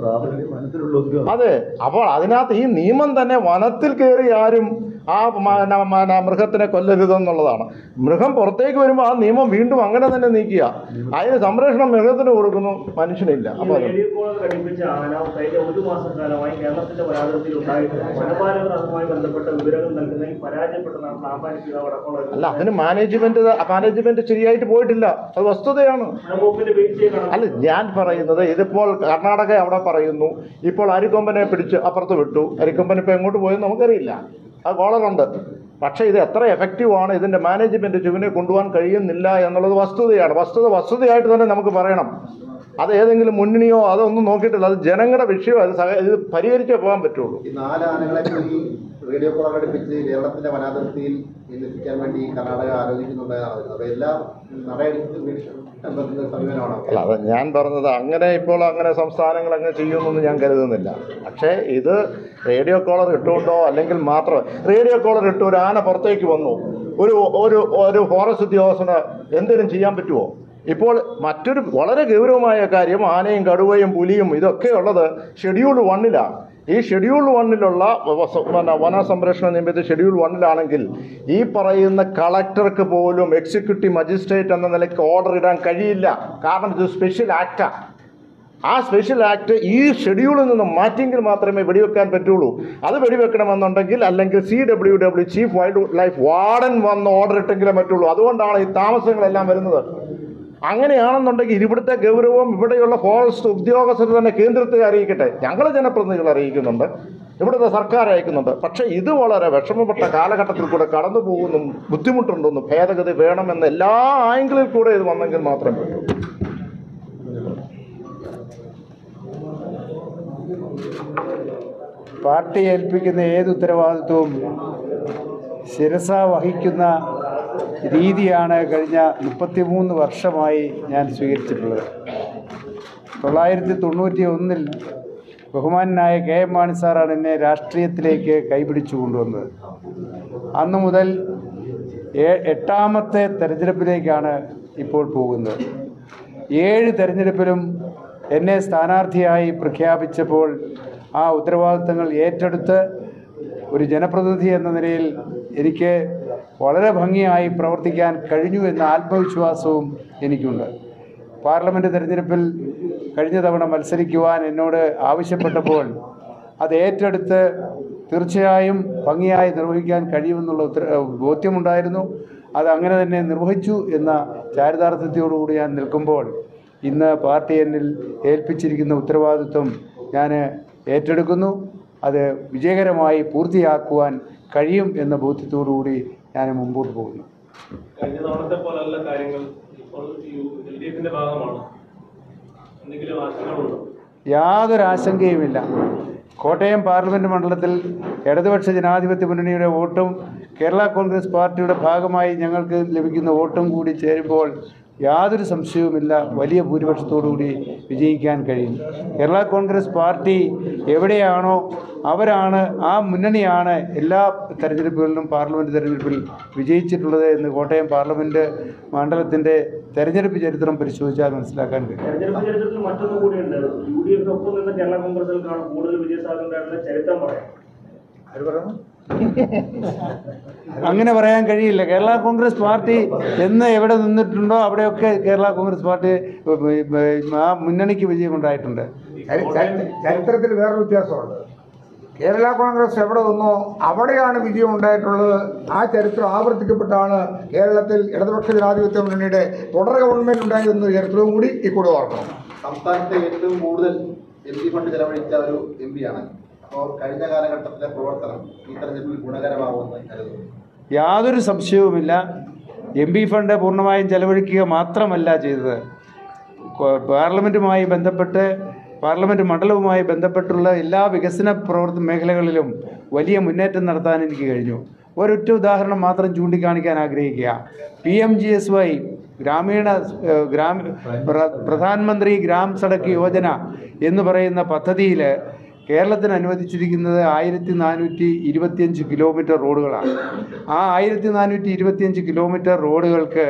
അതെ അപ്പോൾ അതിനകത്ത് ഈ നിയമം തന്നെ വനത്തിൽ കയറി ആരും ആ മ- ന- മ- ന- മൃഗത്തിനെ കൊല്ലരുതെന്നുള്ളതാണ് മൃഗം പുറത്തേക്ക് വരുമ്പോൾ ആ നിയമം വീണ്ടും അങ്ങനെ തന്നെ നീക്കുക അതിന് സംരക്ഷണം മൃഗത്തിന് കൊടുക്കുന്നു മനുഷ്യനില്ല ഈ അപ്പോൾ അത് റേഡിയോ കോളർ ഘടിപ്പിച്ച ആന കഴിഞ്ഞ ഒരു മാസക്കാലമായി കേരളത്തിന്റെ വനാതിർത്തിയിൽ ഉണ്ടായിട്ടുണ്ട് വനപാലകർ അതുമായി ബന്ധപ്പെട്ട വിവരങ്ങൾ നൽകുന്നതിൽ പരാജയപ്പെട്ടതാണ് സാമ്പാനി പിതാവ് അടക്കമുള്ള അല്ല അതിന് മാനേജ്മെന്റ് മാനേജ്മെന്റ് ശരിയായിട്ട് പോയിട്ടില്ല അത് വസ്തുതയാണ് വനംവകുപ്പിന്റെ വീഴ്ചയെ കാണാൻ അല്ല ഞാൻ പറയുന്നത് ഇതിപ്പോൾ കർണാടക അവിടെ പറയുന്നു ഇപ്പോൾ അരിക്കൊമ്പനെ പിടിച്ച് അപ്പുറത്ത് വിട്ടു അരിക്കൊമ്പൻ ഇപ്പോൾ എങ്ങോട്ട് പോയെന്ന് നമുക്കറിയില്ല അത് കോളറുണ്ട് പക്ഷേ ഇത് എത്ര എഫക്റ്റീവ് ആണ് ഇതിൻ്റെ മാനേജ്മെൻറ്റ് ചുവിനെ കൊണ്ടുപോകാൻ കഴിയുന്നില്ല എന്നുള്ളത് വസ്തുതയാണ് വസ്തുത വസ്തുതയായിട്ട് തന്നെ നമുക്ക് പറയണം അത് ഏതെങ്കിലും മുന്നണിയോ അതൊന്നും നോക്കിയിട്ടില്ല അത് ജനങ്ങളുടെ വിഷയം അത് സഹ- ഇത് പരിഹരിച്ചേ പോകാൻ പറ്റുള്ളൂ ഈ നാല് ആനകളെ കൂടി റേഡിയോ കോളർ ഘടിപ്പിച്ച് കേരളത്തിന്റെ വനാതിർത്തിയിൽ വിന്യസിക്കാൻ വേണ്ടി കർണാടക ആലോചിക്കുന്നുണ്ടെന്നാണ് വരുന്നത് അപ്പൊ എല്ലാം നടയടിച്ച് വീഴ്ച സമീപനമാണോ അല്ല അത് ഞാൻ പറഞ്ഞത് അങ്ങനെ ഇപ്പോൾ അങ്ങനെ സംസ്ഥാനങ്ങൾ അങ്ങനെ ചെയ്യുമെന്നൊന്നും ഞാൻ കരുതുന്നില്ല പക്ഷേ ഇത് റേഡിയോ കോളർ ഇട്ടുകൊണ്ടോ അല്ലെങ്കിൽ മാത്രം റേഡിയോ കോളർ ഇട്ട് ഒരു ആന പുറത്തേക്ക് വന്നു ഒരു ഒരു ഒരു ഫോറസ്റ്റ് ഉദ്യോഗസ്ഥന് എന്തെങ്കിലും ചെയ്യാൻ പറ്റുമോ ഇപ്പോൾ മറ്റൊരു വളരെ ഗൗരവമായ കാര്യം ആനയും കടുവയും പുലിയും ഇതൊക്കെ ഉള്ളത് ഷെഡ്യൂൾ വണ്ണിലാണ് ഈ ഷെഡ്യൂൾ വണ്ണിലുള്ള വസ- പിന്നെ വന സംരക്ഷണ നിയമത്തിൽ ഷെഡ്യൂൾ വണ്ണിലാണെങ്കിൽ ഈ പറയുന്ന കളക്ടർക്ക് പോലും എക്സിക്യൂട്ടീവ് മജിസ്ട്രേറ്റ് എന്ന നിലയ്ക്ക് ഓർഡർ ഇടാൻ കഴിയില്ല കാരണം ഇത് സ്പെഷ്യൽ ആക്റ്റാണ് ആ സ്പെഷ്യൽ ആക്ട് ഈ ഷെഡ്യൂളിൽ നിന്ന് മാറ്റിയെങ്കിൽ മാത്രമേ വെടിവെക്കാൻ പറ്റുള്ളൂ അത് വെടിവെക്കണമെന്നുണ്ടെങ്കിൽ അല്ലെങ്കിൽ C W W chief wildlife warden വന്ന് ഓർഡർ ഇട്ടെങ്കിലേ പറ്റുള്ളൂ അതുകൊണ്ടാണ് ഈ താമസങ്ങളെല്ലാം വരുന്നത് അങ്ങനെയാണെന്നുണ്ടെങ്കിൽ ഇവിടുത്തെ ഗൗരവം ഇവിടെയുള്ള ഫോറസ്റ്റ് ഉദ്യോഗസ്ഥർ തന്നെ കേന്ദ്രത്തെ അറിയിക്കട്ടെ ഞങ്ങൾ ജനപ്രതിനിധികൾ അറിയിക്കുന്നുണ്ട് ഇവിടുത്തെ സർക്കാർ അയക്കുന്നുണ്ട് പക്ഷേ ഇത് വളരെ വിഷമപ്പെട്ട കാലഘട്ടത്തിൽ കൂടെ കടന്നു പോകുന്നു ബുദ്ധിമുട്ടുണ്ടെന്നും ഭേദഗതി വേണമെന്ന് എല്ലാ ആംഗിളിൽ കൂടെ ഇത് വന്നെങ്കിൽ മാത്രമേ പറ്റൂ പാർട്ടി ഏൽപ്പിക്കുന്ന ഏത് ഉത്തരവാദിത്വവും ശിരസ വഹിക്കുന്ന രീതിയാണ് കഴിഞ്ഞ മുപ്പത്തിമൂന്ന് വർഷമായി ഞാൻ സ്വീകരിച്ചിട്ടുള്ളത് തൊള്ളായിരത്തി തൊണ്ണൂറ്റി ഒന്നിൽ ബഹുമാനായ കെ എം മാണി സാറാണ് എന്നെ രാഷ്ട്രീയത്തിലേക്ക് കൈപിടിച്ചു കൊണ്ടുവന്നത് അന്നു മുതൽ ഏ- എട്ടാമത്തെ തെരഞ്ഞെടുപ്പിലേക്കാണ് ഇപ്പോൾ പോകുന്നത് ഏഴ് തെരഞ്ഞെടുപ്പിലും എന്നെ സ്ഥാനാർത്ഥിയായി പ്രഖ്യാപിച്ചപ്പോൾ ആ ഉത്തരവാദിത്തങ്ങൾ ഏറ്റെടുത്ത് ഒരു ജനപ്രതിനിധി എന്ന നിലയിൽ എനിക്ക് വളരെ ഭംഗിയായി പ്രവർത്തിക്കാൻ കഴിഞ്ഞു എന്ന ആത്മവിശ്വാസവും എനിക്കുണ്ട് പാർലമെൻറ്റ് തെരഞ്ഞെടുപ്പിൽ കഴിഞ്ഞ തവണ മത്സരിക്കുവാൻ എന്നോട് ആവശ്യപ്പെട്ടപ്പോൾ അത് ഏറ്റെടുത്ത് തീർച്ചയായും ഭംഗിയായി നിർവഹിക്കാൻ കഴിയുമെന്നുള്ള ഉത്തര ബോധ്യമുണ്ടായിരുന്നു അത് അങ്ങനെ തന്നെ നിർവഹിച്ചു എന്ന ചാരിതാർത്ഥ്യത്തോടുകൂടി ഞാൻ നിൽക്കുമ്പോൾ ഇന്ന് പാർട്ടി എന്നിൽ ഏൽപ്പിച്ചിരിക്കുന്ന ഉത്തരവാദിത്വം ഞാൻ ഏറ്റെടുക്കുന്നു അത് വിജയകരമായി പൂർത്തിയാക്കുവാൻ കഴിയും എന്ന ബോധ്യത്തോടുകൂടി ഞാൻ മുമ്പോട്ട് പോകുന്നു കഴിഞ്ഞ തവണത്തെ പോലല്ല കാര്യങ്ങൾ ഇപ്പോൾ എൽ ഡി എഫിന്റെ ഭാഗമാണ് എന്തെങ്കിലും ആശങ്കകളുണ്ടോ യാതൊരു ആശങ്കയുമില്ല കോട്ടയം പാർലമെൻറ്റ് മണ്ഡലത്തിൽ ഇടതുപക്ഷ ജനാധിപത്യ മുന്നണിയുടെ വോട്ടും കേരള കോൺഗ്രസ് പാർട്ടിയുടെ ഭാഗമായി ഞങ്ങൾക്ക് ലഭിക്കുന്ന വോട്ടും കൂടി ചേരുമ്പോൾ യാതൊരു സംശയവുമില്ല വലിയ ഭൂരിപക്ഷത്തോടുകൂടി വിജയിക്കാൻ കഴിയും കേരള കോൺഗ്രസ് പാർട്ടി എവിടെയാണോ അവരാണ് ആ മുന്നണിയാണ് എല്ലാ തെരഞ്ഞെടുപ്പുകളിലും പാർലമെൻറ്റ് തെരഞ്ഞെടുപ്പിൽ വിജയിച്ചിട്ടുള്ളത് എന്ന് കോട്ടയം പാർലമെൻറ്റ് മണ്ഡലത്തിൻ്റെ തെരഞ്ഞെടുപ്പ് ചരിത്രം പരിശോധിച്ചാൽ മനസ്സിലാക്കാൻ കഴിയും തെരഞ്ഞെടുപ്പ് ചരിത്രത്തിൽ മറ്റൊന്നും കൂടിയുണ്ട് യു ഡി എഫ് ഒപ്പം നിന്ന് കേരള കോൺഗ്രസിൽക്കാണ് കൂടുതൽ വിജയസാധ്യതയുള്ള ചരിത്രം പറയാം അങ്ങനെ പറയാൻ കഴിയില്ല കേരള കോൺഗ്രസ് പാർട്ടി എന്ന് എവിടെ നിന്നിട്ടുണ്ടോ അവിടെയൊക്കെ കേരള കോൺഗ്രസ് പാർട്ടി ആ മുന്നണിക്ക് വിജയമുണ്ടായിട്ടുണ്ട് ചരി- ചരി- ചരിത്രത്തിൽ വേറൊരു വ്യത്യാസമുണ്ട് കേരള കോൺഗ്രസ് എവിടെ നിന്നോ അവിടെയാണ് വിജയം ഉണ്ടായിട്ടുള്ളത് ആ ചരിത്രം ആവർത്തിക്കപ്പെട്ടാണ് കേരളത്തിൽ ഇടതുപക്ഷ ജനാധിപത്യ മുന്നണിയുടെ തുടർ ഗവൺമെന്റ് ഉണ്ടായിരുന്ന ചരിത്രവും കൂടി ഇക്കൂടെ ഓർക്കണം സംസ്ഥാനത്തെ ഏറ്റവും കൂടുതൽ എം പി ഫണ്ട് ചെലവഴിച്ച ഒരു എം പിയാണ് അപ്പോൾ കഴിഞ്ഞ കാലഘട്ടത്തിലെ പ്രവർത്തനം ഈ തെരഞ്ഞെടുപ്പിൽ ഗുണകരമാവുമെന്ന് കരുതുന്നു യാതൊരു സംശയവുമില്ല എം പി ഫണ്ട് പൂർണ്ണമായും ചെലവഴിക്കുക മാത്രമല്ല ചെയ്തത് കൊ- പാർലമെൻറ്റുമായി ബന്ധപ്പെട്ട് പാർലമെൻറ്റ് മണ്ഡലവുമായി ബന്ധപ്പെട്ടുള്ള എല്ലാ വികസന പ്രവർത്തന മേഖലകളിലും വലിയ മുന്നേറ്റം നടത്താൻ എനിക്ക് കഴിഞ്ഞു ഒരൊറ്റ ഉദാഹരണം മാത്രം ചൂണ്ടിക്കാണിക്കാൻ ആഗ്രഹിക്കുക P M G S Y ഗ്രാമീണ ഏഹ്, ഗ്രാമ പ്ര- പ്രധാനമന്ത്രി ഗ്രാം സഡക്ക് യോജന എന്ന് പറയുന്ന പദ്ധതിയിൽ കേരളത്തിന് അനുവദിച്ചിരിക്കുന്നത് ആയിരത്തി നാനൂറ്റി ഇരുപത്തിയഞ്ച് കിലോമീറ്റർ റോഡുകളാണ് ആ ആയിരത്തി നാനൂറ്റി ഇരുപത്തിയഞ്ച് കിലോമീറ്റർ റോഡുകൾക്ക്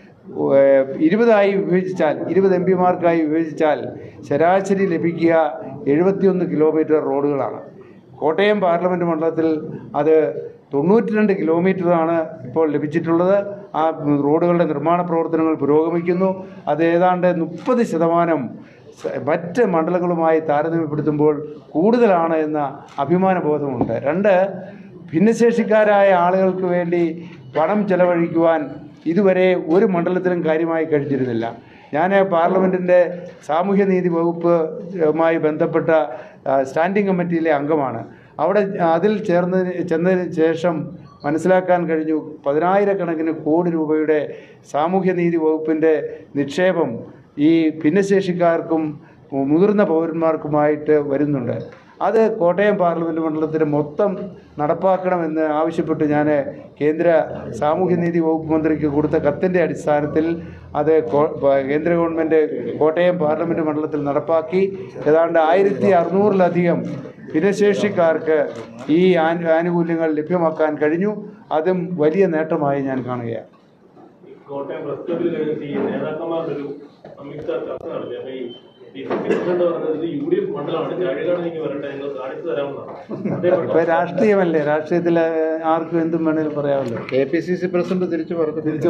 ഏഹ്, ഇരുപതായി വിഭജിച്ചാൽ ഇരുപത് എം പിമാർക്കായി വിഭജിച്ചാൽ ശരാശരി ലഭിക്കുക എഴുപത്തിയൊന്ന് കിലോമീറ്റർ റോഡുകളാണ് കോട്ടയം പാർലമെൻറ്റ് മണ്ഡലത്തിൽ അത് തൊണ്ണൂറ്റി രണ്ട് കിലോമീറ്ററാണ് ഇപ്പോൾ ലഭിച്ചിട്ടുള്ളത് ആ റോഡുകളുടെ നിർമ്മാണ പ്രവർത്തനങ്ങൾ പുരോഗമിക്കുന്നു അത് ഏതാണ്ട് മുപ്പത് ശതമാനം സ- മറ്റ് മണ്ഡലങ്ങളുമായി താരതമ്യപ്പെടുത്തുമ്പോൾ കൂടുതലാണ് എന്ന അഭിമാന ബോധമുണ്ട് രണ്ട് ഭിന്നശേഷിക്കാരായ ആളുകൾക്ക് വേണ്ടി പണം ചെലവഴിക്കുവാൻ ഇതുവരെ ഒരു മണ്ഡലത്തിലും കാര്യമായി കഴിഞ്ഞിരുന്നില്ല ഞാൻ പാർലമെൻറ്റിൻ്റെ സാമൂഹ്യനീതി വകുപ്പുമായി ബന്ധപ്പെട്ട ആ, സ്റ്റാൻഡിംഗ് കമ്മിറ്റിയിലെ അംഗമാണ് അവിടെ അതിൽ ചേർന്നതിന് ചെന്നതിന് ശേഷം മനസ്സിലാക്കാൻ കഴിഞ്ഞു പതിനായിരക്കണക്കിന് കോടി രൂപയുടെ സാമൂഹ്യനീതി വകുപ്പിൻ്റെ നിക്ഷേപം ഈ ഭിന്നശേഷിക്കാർക്കും മുതിർന്ന പൗരന്മാർക്കുമായിട്ട് വരുന്നുണ്ട് അത് കോട്ടയം പാർലമെൻറ്റ് മണ്ഡലത്തിൽ മൊത്തം നടപ്പാക്കണമെന്ന് ആവശ്യപ്പെട്ട് ഞാൻ കേന്ദ്ര സാമൂഹ്യനീതി വകുപ്പ് മന്ത്രിക്ക് കൊടുത്ത കത്തിൻ്റെ അടിസ്ഥാനത്തിൽ അത് കോ- കേന്ദ്ര ഗവൺമെൻറ് കോട്ടയം പാർലമെൻറ്റ് മണ്ഡലത്തിൽ നടപ്പാക്കി ഏതാണ്ട് ആയിരത്തി അറുന്നൂറിലധികം ഭിന്നശേഷിക്കാർക്ക് ഈ ആനു- ആനുകൂല്യങ്ങൾ ലഭ്യമാക്കാൻ കഴിഞ്ഞു അതും വലിയ നേട്ടമായി ഞാൻ കാണുകയാണ് കോട്ടയം പ്രസ് ക്ലബിൽ കഴിഞ്ഞിട്ട് ഈ നേതാക്കന്മാരുടെ ഒരു സംയുക്ത ചർച്ച നടത്തി അപ്പൊ ഈ ഡി സി സി പ്രസിഡന്റ് പറഞ്ഞത് ഇത് യു ഡി എഫ് മണ്ഡലമാണ് ചാഴികാട് നീങ്ങി വരട്ടെ ഞങ്ങൾ കാണിച്ചു തരാമെന്നാണ് ഇപ്പൊ അതേപോലെ രാഷ്ട്രീയമല്ലേ രാഷ്ട്രീയത്തിൽ ആർക്കും എന്തും വേണേലും പറയാമല്ലോ K P C C president തിരിച്ചു പറഞ്ഞു തിരിച്ചു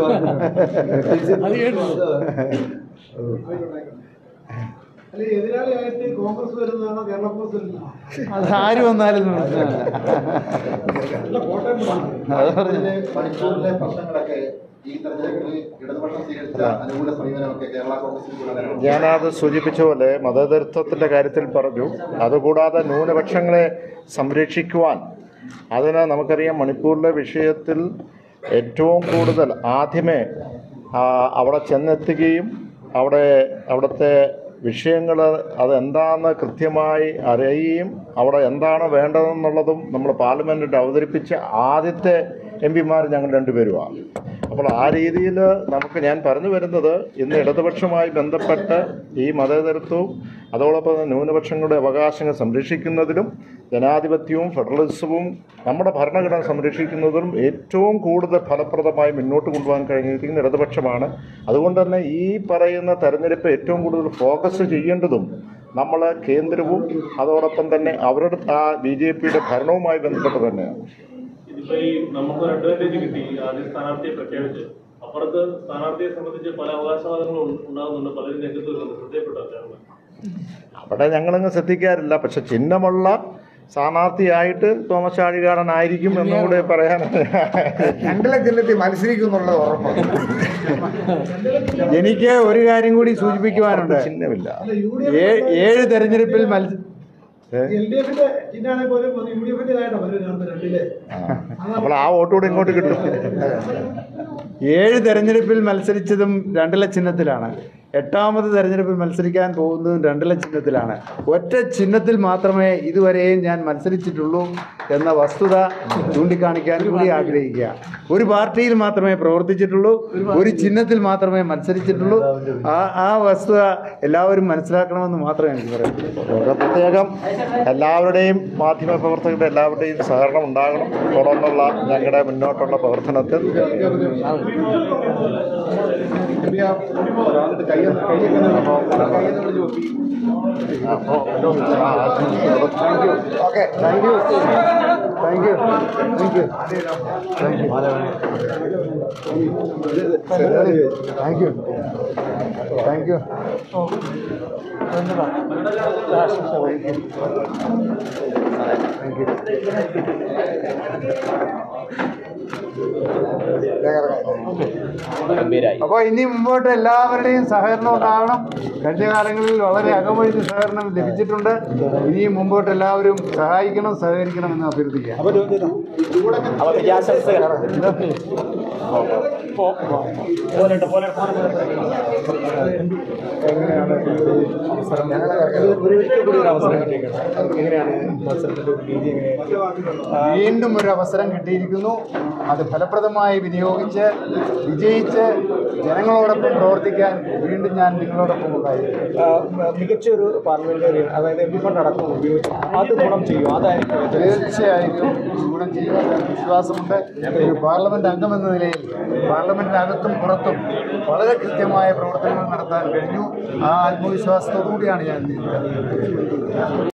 അല്ലെ എതിരാളിയായിട്ട് കോൺഗ്രസ് വരുന്നതാണോ കേരള കോൺഗ്രസ് വരുന്നതാണോ അത് ആര് വന്നാലും പ്രശ്നമല്ല അല്ല കോട്ടയം അത് പറഞ്ഞു ഇതിലെ മണിപ്പൂരിലെ പ്രശ്നങ്ങളൊക്കെ ഈ തെരഞ്ഞെടുപ്പിൽ ഇടതുപക്ഷം സ്വീകരിച്ച അനുകൂല സമീപനമൊക്കെ കേരള കോൺഗ്രസിന് ഗുണകരമാണ് ഞാനത് സൂചിപ്പിച്ച പോലെ മതതരത്വത്തിൻ്റെ കാര്യത്തിൽ പറഞ്ഞു അതുകൂടാതെ ന്യൂനപക്ഷങ്ങളെ സംരക്ഷിക്കുവാൻ അതിന് നമുക്കറിയാം മണിപ്പൂരിലെ വിഷയത്തിൽ ഏറ്റവും കൂടുതൽ ആദ്യമേ ആ, അവിടെ ചെന്നെത്തുകയും അവിടെ അവിടുത്തെ വിഷയങ്ങൾ അതെന്താണെന്ന് കൃത്യമായി അറിയുകയും അവിടെ എന്താണ് വേണ്ടതെന്നുള്ളതും നമ്മൾ പാർലമെൻറ്റിൽ അവതരിപ്പിച്ച ആദ്യത്തെ എം പിമാർ ഞങ്ങൾ രണ്ടുപേരുമാണ് അപ്പോൾ ആ രീതിയിൽ നമുക്ക് ഞാൻ പറഞ്ഞു വരുന്നത് ഇന്ന് ഇടതുപക്ഷവുമായി ബന്ധപ്പെട്ട് ഈ മതേതരത്വവും അതോടൊപ്പം തന്നെ ന്യൂനപക്ഷങ്ങളുടെ അവകാശങ്ങൾ സംരക്ഷിക്കുന്നതിലും ജനാധിപത്യവും ഫെഡറലിസവും നമ്മുടെ ഭരണഘടന സംരക്ഷിക്കുന്നതിലും ഏറ്റവും കൂടുതൽ ഫലപ്രദമായി മുന്നോട്ട് കൊണ്ടുപോകാൻ കഴിഞ്ഞിരിക്കുന്ന ഇടതുപക്ഷമാണ് അതുകൊണ്ട് തന്നെ ഈ പറയുന്ന തെരഞ്ഞെടുപ്പ് ഏറ്റവും കൂടുതൽ ഫോക്കസ് ചെയ്യേണ്ടതും നമ്മൾ കേന്ദ്രവും അതോടൊപ്പം തന്നെ അവരുടെ ആ ബി ജെ പിയുടെ ഭരണവുമായി ബന്ധപ്പെട്ട് തന്നെയാണ് ഇതിപ്പോ ഈ നമുക്കൊരു അഡ്വാൻറ്റേജ് കിട്ടി ആദ്യം സ്ഥാനാർത്ഥിയെ പ്രഖ്യാപിച്ച് അപ്പുറത്ത് സ്ഥാനാർത്ഥിയെ സംബന്ധിച്ച് പല അവകാശവാദങ്ങളും ഉണ്ടാകുന്നുണ്ട് പലരും രംഗത്ത് വരുന്നുണ്ട് ശ്രദ്ധയപ്പെട്ട അവിടെ ഞങ്ങളങ്ങ് ശ്രദ്ധിക്കാറില്ല പക്ഷെ ചിഹ്നമുള്ള സ്ഥാനാർത്ഥിയായിട്ട് തോമസ് ചാഴികാടനായിരിക്കും എന്നുകൂടെ പറയാൻ രണ്ടിലെ ചിഹ്നത്തിൽ മത്സരിക്കും എന്നുള്ളത് ഉറപ്പാണ് എനിക്ക് ഒരു കാര്യം കൂടി സൂചിപ്പിക്കുവാനുണ്ട് ചിഹ്നമില്ല അല്ല യു ഡി ഏ- എഫ് ഏഴ് തെരഞ്ഞെടുപ്പിൽ മത്സ എൽ ഡി എഫിന്റെ ചിഹ്നാണെങ്കിൽ പോലും യു ഡി എഫിന്റെ ആയിട്ടാണ് വരും രണ്ടിലെ അപ്പോൾ ആ വോട്ട് കൂടെ ഇങ്ങോട്ട് കിട്ടും ഏഴ് തെരഞ്ഞെടുപ്പിൽ മത്സരിച്ചതും രണ്ടില ചിഹ്നത്തിലാണ് എട്ടാമത് തെരഞ്ഞെടുപ്പിൽ മത്സരിക്കാൻ പോകുന്നതും രണ്ടില ചിഹ്നത്തിലാണ് ഒറ്റ ചിഹ്നത്തിൽ മാത്രമേ ഇതുവരെയും ഞാൻ മത്സരിച്ചിട്ടുള്ളൂ എന്ന വസ്തുത ചൂണ്ടിക്കാണിക്കാൻ കൂടി ആഗ്രഹിക്കുക ഒരു പാർട്ടിയിൽ മാത്രമേ പ്രവർത്തിച്ചിട്ടുള്ളൂ ഒരു ചിഹ്നത്തിൽ മാത്രമേ മത്സരിച്ചിട്ടുള്ളൂ ആ ആ വസ്തുത എല്ലാവരും മനസ്സിലാക്കണമെന്ന് മാത്രമേ എനിക്ക് പറയുള്ളൂ ഇവിടെ പ്രത്യേകം എല്ലാവരുടെയും മാധ്യമ പ്രവർത്തകരുടെ എല്ലാവരുടെയും സഹകരണം ഉണ്ടാകണം തുടർന്നുള്ള ഞങ്ങളുടെ മുന്നോട്ടുള്ള പ്രവർത്തനത്തിൽ okay thank you thank you thank you thank you thank you thank you thank you അപ്പോൾ ഇനി മുമ്പോട്ട് എല്ലാവരുടെയും സഹകരണം ഉണ്ടാകണം കഴിഞ്ഞ കാലങ്ങളിൽ വളരെ അകമഴിഞ്ഞ സഹകരണം ലഭിച്ചിട്ടുണ്ട് ഇനിയും മുമ്പോട്ട് എല്ലാവരും സഹായിക്കണം സഹകരിക്കണം എന്ന് അഭ്യർത്ഥിക്കുക പോലെട്ട് പോലെട്ട് എങ്ങനെയാണ് ഈ അവസരം ഒരു ഒരിക്കൽ കൂടി ഒരു അവസരം കിട്ടിയിരിക്കുന്നത് എങ്ങനെയാണ് മത്സരത്തിന്റെ ഒരു രീതി എങ്ങനെയാണ് വീണ്ടും ഒരു അവസരം കിട്ടിയിരിക്കുന്നു അത് ഫലപ്രദമായി വിനിയോഗിച്ച് വിജയിച്ച് ജനങ്ങളോടൊപ്പം പ്രവർത്തിക്കാൻ വീണ്ടും ഞാൻ നിങ്ങളോടൊപ്പം ഉണ്ടായിരിക്കും ആ, മികച്ച ഒരു പാർലമെന്റേറിയൻ അതായത് എം പി ഫണ്ട് അടക്കം ഉപയോഗിച്ച് അത് ഗുണം ചെയ്യും അതായിരിക്കും ഏറ്റവും തീർച്ചയായും ഗുണം ചെയ്യുമെന്ന് എനിക്ക് വിശ്വാസമുണ്ട് ഒരു പാർലമെന്റ് അംഗം എന്ന നിലയിൽ പാർലമെന്റിനകത്തും പുറത്തും വളരെ കൃത്യമായ പ്രവർത്തനങ്ങൾ നടത്താൻ കഴിഞ്ഞു ആ ആത്മവിശ്വാസത്തോടു കൂടിയാണ് ഞാൻ നിൽക്കുന്നത്